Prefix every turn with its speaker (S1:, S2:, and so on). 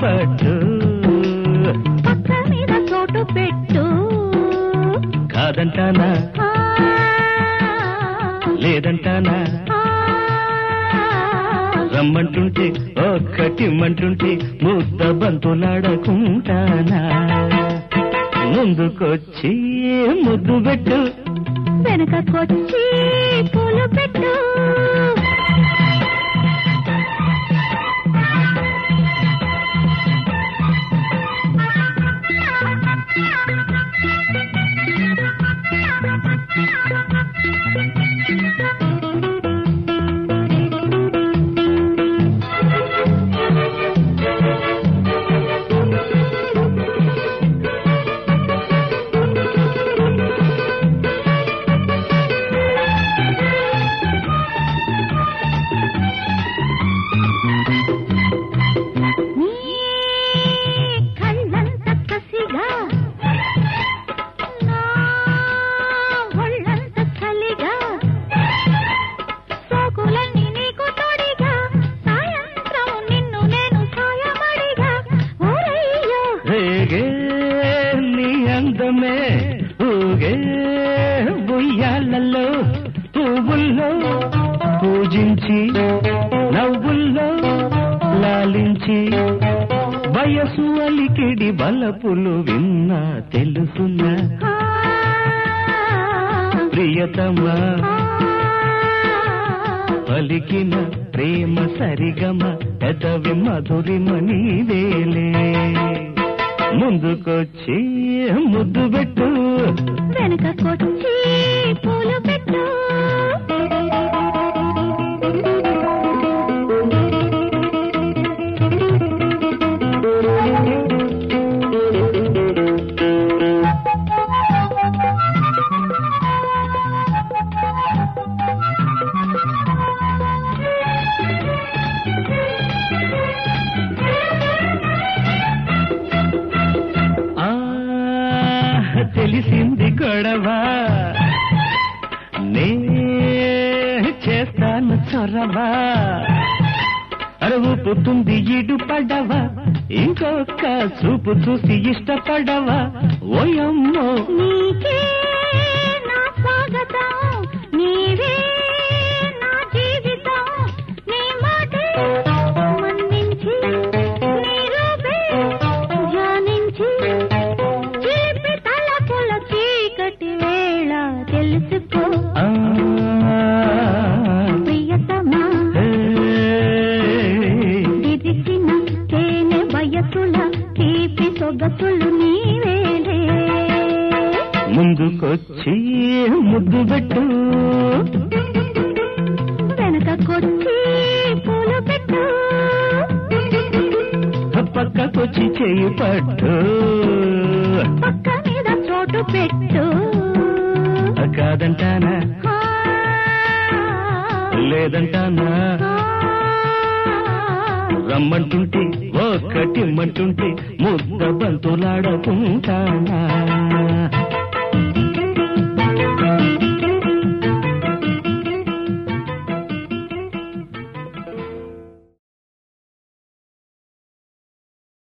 S1: పట్టు
S2: పక్క మీద చోటు పెట్టు
S1: కాదంటానా
S2: ఆ,
S1: లేదంటానా
S2: ఆ,
S1: రమ్మంటుంటే ఒక్కటిమ్మంటుంటే ముద్ద బంతులాడకుంటానా ముందుకొచ్చి ముద్దు పెట్టు
S2: వెనకకొచ్చి పూలు పెట్టు నీ కళ్ళంత కసిగా నా ఒళ్ళంత చలిగా సోకులన్నీ నీకు తోడిగా సాయంత్రం నిన్ను నేను సాయమడిగా ఓరయ్యో
S1: రేగే నీ అందమే ఊగే ఉయ్యాలలో పువ్వుల్లో పూజించి నవ్వుల్లో లాలించి వయసు అలికిడి బలపులు విన్నా తెలుసున్నా
S2: ఆ,
S1: ప్రియతమా
S2: ఆ,
S1: పలికిన ప్రేమ సరిగమ పెదవి మధురిమ నీవేలే ముందుకొచ్చి ముద్దు పెట్టు
S2: వెనకకొచ్చి పూలు పెట్టు
S1: ఆ తెలిసింది గొడవ నే చేస్తాను చొరవ అరవుపుతుంది ఇడు పడవ ఇంకొక చూపు చూసి ఇష్టపడవ ఓయమ్మో
S2: నీకే నా స్వాగతం నీవే నా జీవితం నీ మాటే మన్నించి నీ రూపే ధ్యానించి చీపి తలపుల చీకటి వేళ తెలుసుకో
S1: ఆ,
S2: ప్రియతమా
S1: ఏ,
S2: విదిసిన తేనె వయసుల తీపి సొగసులు నీవేలే
S1: ముందుకొచ్చి ముద్దు పెట్టు
S2: వెనకకొచ్చి పూలు పెట్టు
S1: పక్కకొచ్చి చేయి పట్టు
S2: పక్క మీద చోటు పెట్టు
S1: కాదంటానా
S2: ఆ,
S1: లేదంటానా
S2: ఆ,
S1: రమ్మంటుంటే ఒక్కటిమ్మంటుంటే ముద్ద బంతులాడకుంటానా